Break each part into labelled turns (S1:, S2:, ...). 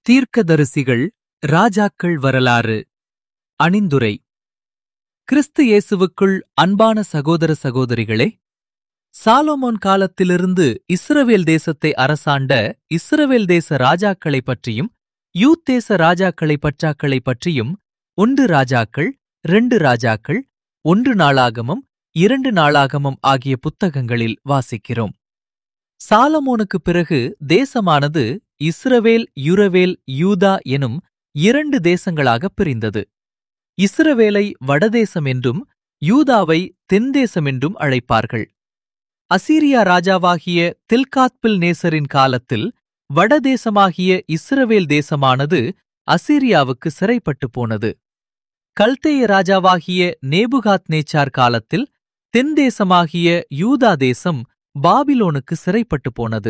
S1: தீர்க்கதரிசிகள் ராஜாக்கள் வரலாறு அணிந்துரை கிறிஸ்து இயேசுவுக்குள் அன்பான சகோதர சகோதரிகளே சாலோமோன் காலத்திலிருந்து இஸ்ரவேல் தேசத்தை அரசாண்ட இஸ்ரவேல் தேச ராஜாக்களைப் பற்றியும் யூத் தேச ராஜாக்களை பற்றாக்களை பற்றியும் ஒன்று ராஜாக்கள் ரெண்டு ராஜாக்கள் ஒன்று நாளாகமம் இரண்டு நாளாகமம் ஆகிய புத்தகங்களில் வாசிக்கிறோம் சாலமோனுக்குப் பிறகு தேசமானது இஸ்ரவேல் யுரவேல் யூதா எனும் இரண்டு தேசங்களாகப் பிரிந்தது இஸ்ரவேலை வடதேசம் என்றும் யூதாவை தென்தேசம் என்றும் அழைப்பார்கள் அசீரியா ராஜாவாகிய தில்காத்பில் நேசரின் காலத்தில் வடதேசமாகிய இஸ்ரவேல் தேசமானது அசீரியாவுக்கு சிறைப்பட்டு போனது கல்தேய ராஜாவாகிய நேபுகாத் நேச்சார் காலத்தில் தென்தேசமாகிய யூதா தேசம் பாபிலோனுக்கு சிறைப்பட்டு போனது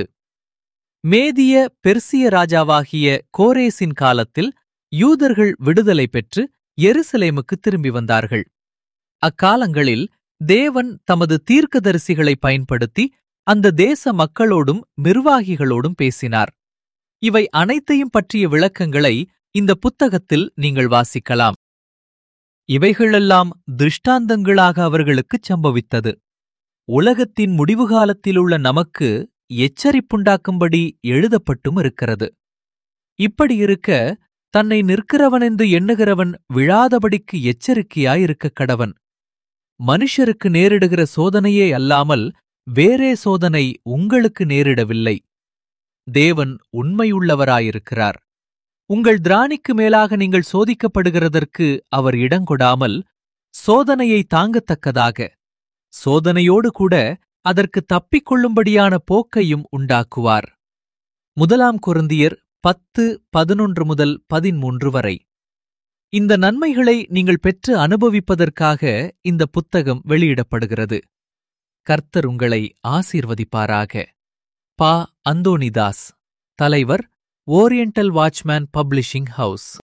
S1: மேதிய பெர்சிய ராஜாவாகிய கோரேசின் காலத்தில் யூதர்கள் விடுதலை பெற்று எருசலேமுக்கு திரும்பி வந்தார்கள் அக்காலங்களில் தேவன் தமது தீர்க்கதரிசிகளை பயன்படுத்தி அந்த தேச மக்களோடும் நிர்வாகிகளோடும் பேசினார் இவை அனைத்தையும் பற்றிய விளக்கங்களை இந்த புத்தகத்தில் நீங்கள் வாசிக்கலாம் இவைகளெல்லாம் திருஷ்டாந்தங்களாக அவர்களுக்குச் சம்பவித்தது உலகத்தின் முடிவு காலத்திலுள்ள நமக்கு எச்சரிப்புண்டாக்கும்படி எழுதப்பட்டும் இருக்கிறது இப்படி இருக்க தன்னை நிற்கிறவனென்று எண்ணுகிறவன் விழாதபடிக்கு எச்சரிக்கையாயிருக்க கடவன் மனுஷருக்கு நேரிடுகிற சோதனையே அல்லாமல் வேறே சோதனை உங்களுக்கு நேரிடவில்லை தேவன் உண்மையுள்ளவராயிருக்கிறார் உங்கள் திராணிக்கு மேலாக நீங்கள் சோதிக்கப்படுகிறதற்கு அவர் இடங்கொடாமல் சோதனையை தாங்கத்தக்கதாக சோதனையோடு கூட அதற்கு தப்பிக் கொள்ளும்படியான போக்கையும் உண்டாக்குவார் முதலாம் கொருந்தியர் பத்து பதினொன்று முதல் பதிமூன்று வரை இந்த நன்மைகளை நீங்கள் பெற்று அனுபவிப்பதற்காக இந்த புத்தகம் வெளியிடப்படுகிறது கர்த்தர் உங்களை ஆசீர்வதிப்பாராக பா அந்தோனிதாஸ் தலைவர் ஓரியண்டல் வாட்ச்மேன் பப்ளிஷிங் ஹவுஸ்